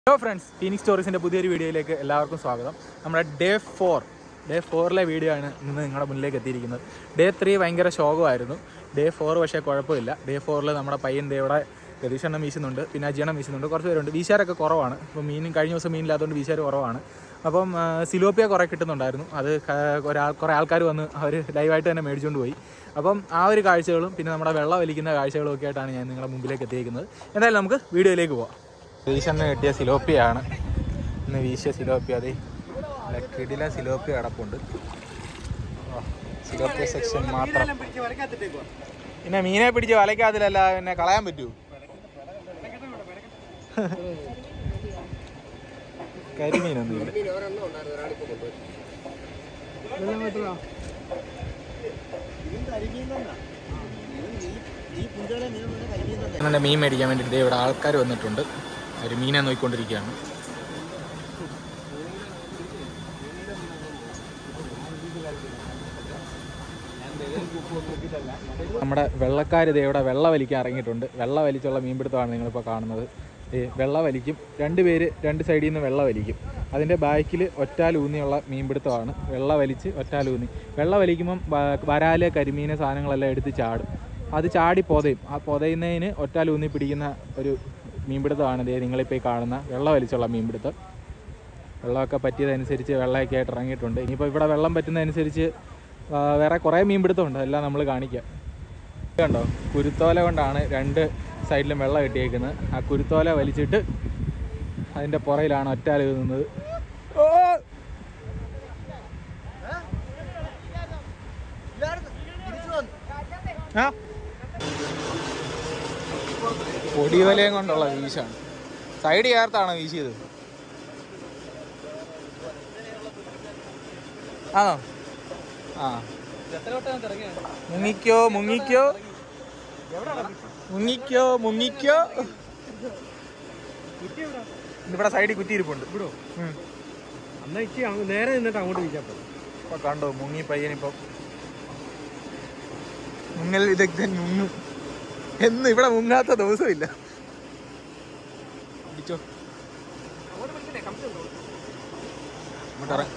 Hello friends Phoenix സ്റ്റോറീസിൻ്റെ പുതിയൊരു വീഡിയോയിലേക്ക് എല്ലാവർക്കും സ്വാഗതം നമ്മുടെ ഡേ ഫോർ ഡേ ഫോറിലെ വീഡിയോ ആണ് ഇന്ന് നിങ്ങളുടെ മുന്നിലേക്ക് എത്തിയിരിക്കുന്നത് ഡേ ത്രീ ഭയങ്കര ശോകമായിരുന്നു ഡേ ഫോർ പക്ഷേ കുഴപ്പമില്ല ഡേ ഫോറിൽ നമ്മുടെ പയ്യൻ ദേവിടെ രതീഷെണ്ണം വീശുന്നുണ്ട് പിന്നെ അജിയണ്ണം വീശുന്നുണ്ട് കുറച്ച് പേരുണ്ട് വീശാരൊക്കെ കുറവാണ് അപ്പോൾ മീനും കഴിഞ്ഞ ദിവസം മീനില്ലാത്തതുകൊണ്ട് വീശാർ കുറവാണ് അപ്പം ആ, സിലോപ്പിയ കുറേ കിട്ടുന്നുണ്ടായിരുന്നു അത് ക- ഒരാൾ കുറേ ആൾക്കാർ വന്ന് അവർ ലൈവായിട്ട് തന്നെ മേടിച്ചുകൊണ്ട് പോയി അപ്പം ആ ഒരു കാഴ്ചകളും പിന്നെ നമ്മുടെ വെള്ളം വലിക്കുന്ന കാഴ്ചകളും ഒക്കെ ആയിട്ടാണ് ഞാൻ നിങ്ങളുടെ മുമ്പിലേക്ക് എത്തിയിരിക്കുന്നത് എന്തായാലും നമുക്ക് വീഡിയോയിലേക്ക് പോവാം വീശന്ന് കിട്ടിയ സിലോപ്പിയാണ് ഇന്ന് വീശിയ സിലോപ്പിയ അതെ നല്ല കിടില സിലോപ്പിയ കിടപ്പുണ്ട് ഓ, സിലോപ്പിയ സെക്ഷൻ മാത്രം പിന്നെ മീനെ പിടിച്ച് വലയ്ക്കാതിലല്ല പിന്നെ കളയാൻ പറ്റൂ കരിമീനൊന്നും അങ്ങനെ മീൻ മേടിക്കാൻ വേണ്ടിയിട്ട് ദേ ഇവിടെ ആൾക്കാർ വന്നിട്ടുണ്ട് അവർ മീനെ നോക്കിക്കൊണ്ടിരിക്കുകയാണ് നമ്മുടെ വെള്ളക്കാർ ഇതേ ഇവിടെ വെള്ള വലിക്കാൻ ഇറങ്ങിയിട്ടുണ്ട് വെള്ള വലിച്ചുള്ള മീൻപിടുത്തമാണ് നിങ്ങളിപ്പോൾ കാണുന്നത് ഈ വെള്ള വലിക്കും രണ്ട് പേര് രണ്ട് സൈഡിൽ നിന്ന് വെള്ള വലിക്കും അതിൻ്റെ ബാക്കിൽ ഒറ്റാലൂന്നിയുള്ള മീൻപിടുത്തമാണ് വെള്ള വലിച്ച് ഒറ്റാലൂന്നി വെള്ള വലിക്കുമ്പം വ- വരാല് കരിമീന് സാധനങ്ങളെല്ലാം എടുത്ത് ചാടും അത് ചാടി പൊതയും ആ പൊതയുന്നതിന് ഒറ്റാലൂന്നി പിടിക്കുന്ന ഒരു മീൻപിടുത്തമാണ് ഇതേ നിങ്ങളിപ്പോൾ ഈ കാണുന്ന വെള്ള വലിച്ചുള്ള മീൻപിടുത്തം വെള്ളമൊക്കെ പറ്റിയതനുസരിച്ച് വെള്ളമൊക്കെ ആയിട്ട് ഇറങ്ങിയിട്ടുണ്ട് ഇനിയിപ്പോൾ ഇവിടെ വെള്ളം പറ്റുന്നതനുസരിച്ച് ആ, വേറെ കുറേ മീൻപിടുത്തമുണ്ട് എല്ലാം നമ്മൾ കാണിക്കാം ഇത് കണ്ടോ കുരുത്തോല കൊണ്ടാണ് രണ്ട് സൈഡിലും വെള്ളം കെട്ടിയേക്കുന്നത് ആ കുരുത്തോല വലിച്ചിട്ട് അതിൻ്റെ പുറയിലാണ് ഒറ്റാൽ നിന്നത് ഓ ആ പൊടിവലയും കൊണ്ടുള്ള വീശാണ് സൈഡ് ചേർത്താണ് വീശിയത് ആണോ ആ മുങ്ങിക്കോ മുങ്ങിക്കോ മുങ്ങിക്കോ മുങ്ങിക്കോ ഇവിടെ സൈഡിൽ കുത്തിയിരിപ്പുണ്ട് ഉം. എന്നാ ഇച്ചി അങ്ങ് നേരെ നിന്നിട്ട് അങ്ങോട്ട് വീശാപ്പോ ഇപ്പൊ കണ്ടോ മുങ്ങി പയ്യനിപ്പം മുങ്ങൽ വിദഗ്ധൻ മുങ്ങും എന്ന് ഇവിടെ മുങ്ങാത്ത ദിവസമില്ല പിടിച്ചോ ഇങ്ങോട്ട് ഇറങ്ങ്.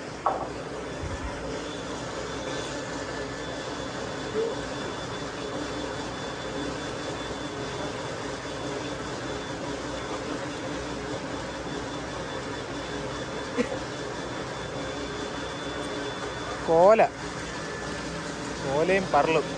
കോല കോലയും പറളും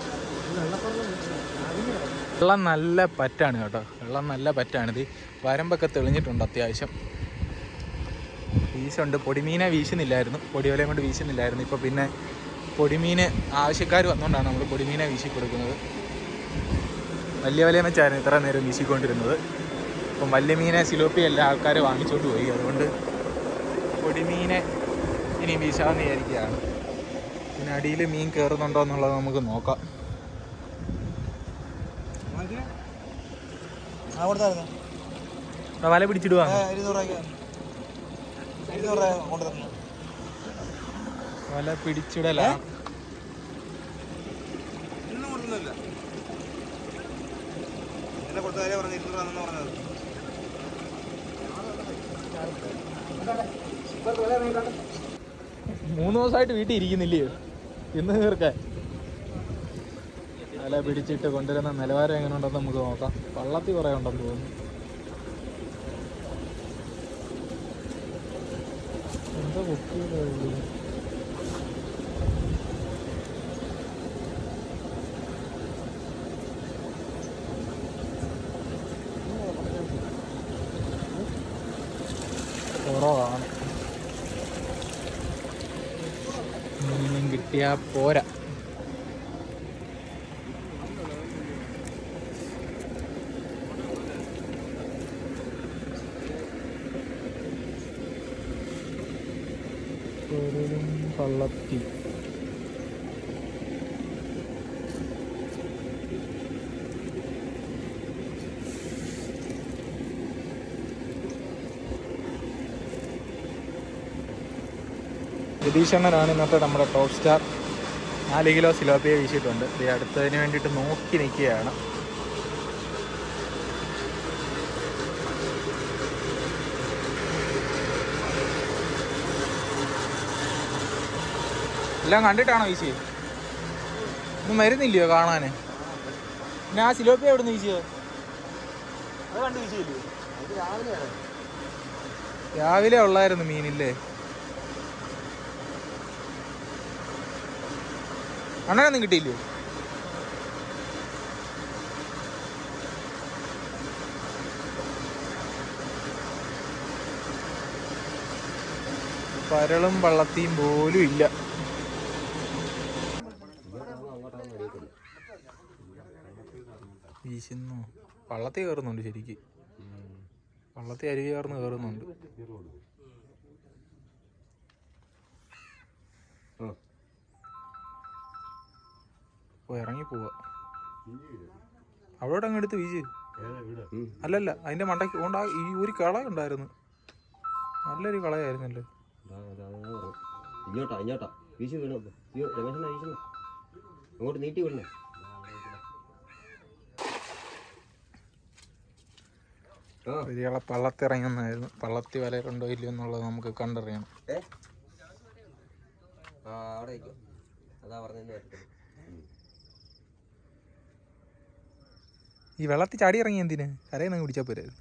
വെള്ളം നല്ല പറ്റാണ് കേട്ടോ വെള്ളം നല്ല പറ്റാണ് ഇത് വരമ്പൊക്കെ തെളിഞ്ഞിട്ടുണ്ട് അത്യാവശ്യം വീശുണ്ട് പൊടിമീനെ വീശുന്നില്ലായിരുന്നു പൊടിയോലയും കൊണ്ട് വീശുന്നില്ലായിരുന്നു ഇപ്പോൾ പിന്നെ പൊടിമീന് ആവശ്യക്കാർ വന്നുകൊണ്ടാണ് നമ്മൾ പൊടിമീനെ വീശി കൊടുക്കുന്നത് വലിയ വലയം വെച്ചായിരുന്നു ഇത്ര നേരം വീശിക്കൊണ്ടിരുന്നത് അപ്പം വലിയ മീനെ സിലോപ്പി എല്ലാ ആൾക്കാർ വാങ്ങിച്ചോണ്ട് പോയി അതുകൊണ്ട് പൊടിമീനെ ഇനി വീശാമെന്ന് വിചാരിക്കുകയാണ് പിന്നെ അടിയിൽ മീൻ കയറുന്നുണ്ടോ എന്നുള്ളത് നമുക്ക് നോക്കാം ആ, വല പിടിച്ചിടുവാ വല പിടിച്ചിടല മൂന്ന് ദിവസമായിട്ട് വീട്ടിൽ ഇരിക്കുന്നില്ലേ ഇന്ന് തീർക്കാൻ വല പിടിച്ചിട്ട് കൊണ്ടുവരുന്ന നിലവാരം എങ്ങനെ ഉണ്ടെന്ന് നമുക്ക് നോക്കാം വള്ളത്തിൽ കുറേ ഉണ്ടെന്ന് തോന്നുന്നു എന്താ പൊക്കിയത് കുറവാണ് മീനും കിട്ടിയാ പോരാ കൊരലും പള്ളത്തി രതീഷണ്ണനാണ് ഇന്നത്തെ നമ്മുടെ ടോപ്പ് സ്റ്റാർ നാല് കിലോ സിലോപ്പിയ വീശിയിട്ടുണ്ട് ഇത് അടുത്തതിന് വേണ്ടിയിട്ട് നോക്കി നിൽക്കുകയാണ് എല്ലാം കണ്ടിട്ടാണോ വീശിയത് ഒന്നും വരുന്നില്ലയോ കാണാന് പിന്നെ ആ സിലോപ്പിയ എവിടെ നിന്ന് വീശിയത് അത് കണ്ട് വീശിയില്ലയോ രാവിലെ ഉള്ളായിരുന്നു മീനില്ലേ അണ്ണനൊന്നും കിട്ടിയില്ലയോ പരളും വള്ളത്തിയും പോലും ഇല്ല വീശുന്നു വള്ളത്തിൽ കയറുന്നുണ്ട് ശരിക്ക് വള്ളത്തിൽ അരുവി കയറുന്ന് കയറുന്നുണ്ട് ഓ ഇറങ്ങി പോവാ അവിടെ അങ്ങ് എടുത്ത് വീശ് അല്ലല്ല അതിന്റെ മണ്ടയ്ക്ക് കൊണ്ടാ ഈ ഒരു കള ഉണ്ടായിരുന്നു നല്ലൊരു കളയായിരുന്നല്ലോ ഇങ്ങോട്ടാ ഇങ്ങോട്ടാ വീശി വീണു അയ്യോ രമേശന വീശണ അങ്ങോട്ട് നീട്ടി വിടണേ ആ ഒരു കള പള്ളത്തിറങ്ങുന്നതായിരുന്നു പള്ളത്തി വലയിലുണ്ടോ ഇല്ലയോ എന്നുള്ളത് നമുക്ക് കണ്ടറിയണം ഏ ആ അവിടെ നിൽക്കും അതാ പറഞ്ഞ ഈ വെള്ളത്തിൽ ചാടി ഇറങ്ങി എന്തിന് കരയിൽ നിന്ന് പിടിച്ചാൽ പോരായിരുന്നു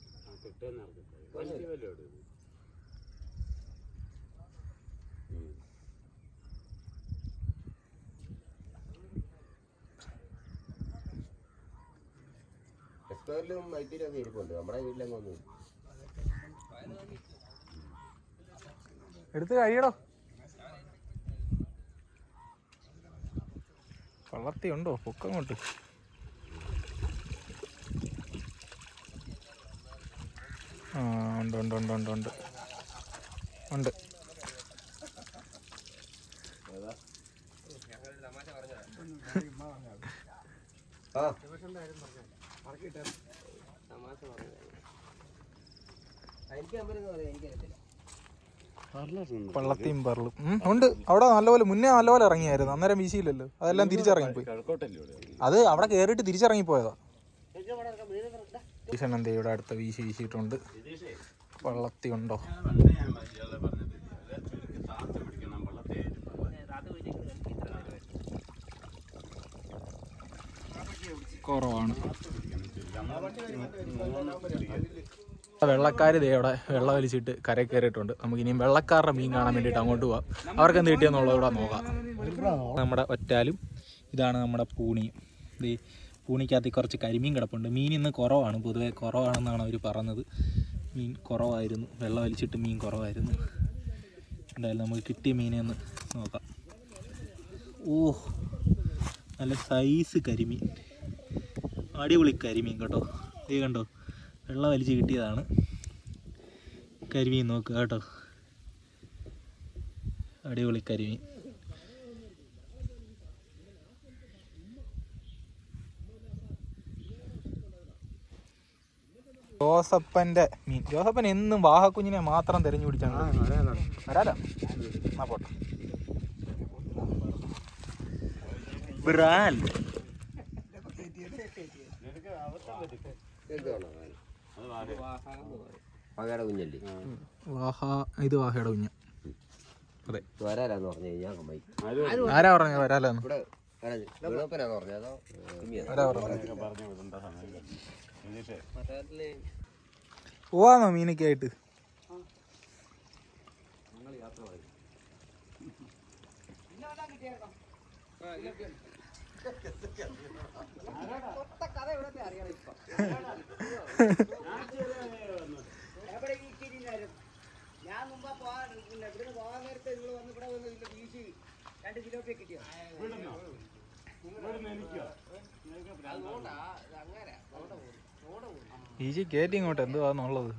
എക്സ്പയറിലും ഐറ്റിയിലും ഒക്കെ ഇരിപ്പുണ്ട് നമ്മുടെ വീട്ടിലങ്ങ് ഒന്നും എടുത്ത് കഴിയടോ വള്ളത്തി ഉണ്ടോ പൊക്കങ്ങോട്ട് ആ ഉണ്ട് ഉണ്ട് ഉണ്ട് ഉണ്ട് ഉണ്ട് ഉണ്ട് ആ എനിക്കറിയത്തില്ല വള്ളത്തിയും പറളും ഉം, ഉണ്ട് അവിടെ നല്ലപോലെ മുന്നേ നല്ലപോലെ ഇറങ്ങിയായിരുന്നു അന്നേരം വീശിയില്ലല്ലോ അതെല്ലാം തിരിച്ചിറങ്ങിപ്പോയി അത് അവിടെ കയറിയിട്ട് തിരിച്ചിറങ്ങിപ്പോയതാ ഈശൻ എന്തേ ഇവിടെ അടുത്ത വീശി വീശിയിട്ടുണ്ട് വള്ളത്തി ഉണ്ടോ കുറവാണ് വെള്ളക്കാർ ദേ അവിടെ വെള്ളം വലിച്ചിട്ട് കര കയറിയിട്ടുണ്ട് നമുക്ക് ഇനിയും വെള്ളക്കാരുടെ മീൻ കാണാൻ വേണ്ടിയിട്ട് അങ്ങോട്ട് പോവാം അവർക്ക് എന്ത് കിട്ടിയെന്നുള്ളത് കൂടെ നോക്കാം നമ്മുടെ ഒറ്റാലും ഇതാണ് നമ്മുടെ പൂണിയും ഈ പൂണിക്കകത്ത് കുറച്ച് കരിമീൻ കിടപ്പുണ്ട് മീൻ ഇന്ന് കുറവാണ് പൊതുവെ കുറവാണെന്നാണ് അവർ പറഞ്ഞത് മീൻ കുറവായിരുന്നു വെള്ളം വലിച്ചിട്ട് മീൻ കുറവായിരുന്നു എന്തായാലും നമുക്ക് കിട്ടിയ മീനെ ഒന്ന് നോക്കാം ഓ നല്ല സൈസ് കരിമീൻ അടിപൊളി കരിമീൻ കേട്ടോ ഇത് കണ്ടോ വെള്ളം വലിച്ച് കിട്ടിയതാണ് കരിമീൻ നോക്കുക കേട്ടോ അടിപൊളി കരിമീൻ ജോസപ്പന്റെ മീൻ ജോസപ്പൻ എന്നും വാഹക്കുഞ്ഞിനെ മാത്രം തെരഞ്ഞു പിടിച്ചാണ് വരാലോ എന്നാ പോട്ടെ ബ്രാൽ പകയുടെ കുഞ്ഞല്ലേ വാഹ ഇത് വാഹയുടെ കുഞ്ഞ് അതെ വരാലാന്ന് പറഞ്ഞു കഴിഞ്ഞാൽ കമ്മായി ആരാ പറഞ്ഞത് വരാലോന്ന് ഇവിടെ വെളുപ്പനാന്ന് പറഞ്ഞത് അതോ കുഞ്ഞിയാ? ആരാ പറഞ്ഞത് പോവാന്നോ മീനൊക്കെ ആയിട്ട് ഞാൻ മുമ്പ് പോവാൻ ഇവിടുന്ന് പോകാൻ നേരത്തെ നിങ്ങൾ വന്ന് ഇവിടെ വന്ന് ഇതിന്റെ വീശി രണ്ട് കിലോ ഒക്കെ കിട്ടിയോ അതുകൊണ്ടാ ഇത് അങ്ങനെ അവിടെ പോകും അവിടെ പോകും ഈജി കയറ്റി ഇങ്ങോട്ട് എന്തുവാന്നുള്ളത്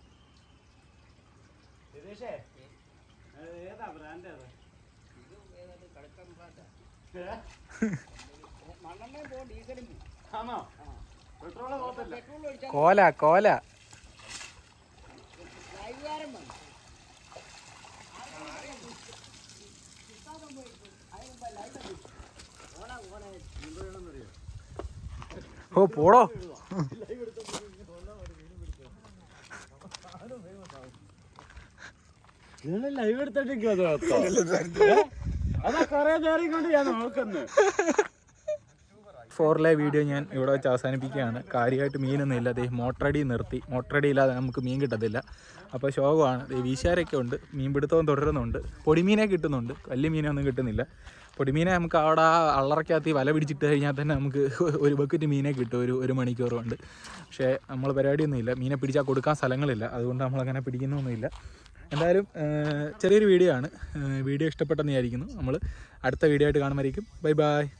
മണ്ണെണ്ണയും പോകും ഡീസലും പോകും പെട്രോൾ ഒഴിച്ചാൽ കോല കോല വൈകുന്നേരം വന്നു ഓ പോടോ ലൈവ് എടുത്തിട്ട് അതാ കൊറേ നേരം കൊണ്ട് ഞാൻ നോക്കുന്നു ഫോറിലെ വീഡിയോ ഞാൻ ഇവിടെ വെച്ച് അവസാനിപ്പിക്കുകയാണ് കാര്യമായിട്ട് മീനൊന്നും ഇല്ല ദേ മോട്ടറടി നിർത്തി മോട്ടറടി ഇല്ലാതെ നമുക്ക് മീൻ കിട്ടത്തില്ല അപ്പോൾ ശോകമാണ് ദേ വീശാരൊക്കെ ഉണ്ട് മീൻ പിടുത്തവും തുടരുന്നുണ്ട് പൊടിമീനെ കിട്ടുന്നുണ്ട് വലിയ മീനൊന്നും കിട്ടുന്നില്ല പൊടിമീനെ നമുക്ക് അവിടെ ആ അള്ളറക്കകത്ത് ഈ വല പിടിച്ചിട്ട് കഴിഞ്ഞാൽ തന്നെ നമുക്ക് ഒരു ബക്കറ്റ് മീനെ കിട്ടും ഒരു ഒരു മണിക്കൂർ കൊണ്ട് പക്ഷേ നമ്മൾ പരിപാടിയൊന്നുമില്ല മീനെ പിടിച്ചാൽ കൊടുക്കാൻ സ്ഥലങ്ങളില്ല അതുകൊണ്ട് നമ്മളങ്ങനെ പിടിക്കുന്നൊന്നുമില്ല എന്തായാലും ഏഹ്, ചെറിയൊരു വീഡിയോ ആണ് ഏഹ്, വീഡിയോ ഇഷ്ടപ്പെട്ടെന്ന് വിചാരിക്കുന്നു നമ്മൾ അടുത്ത വീഡിയോ ആയിട്ട് കാണുമായിരിക്കും ബൈ ബൈ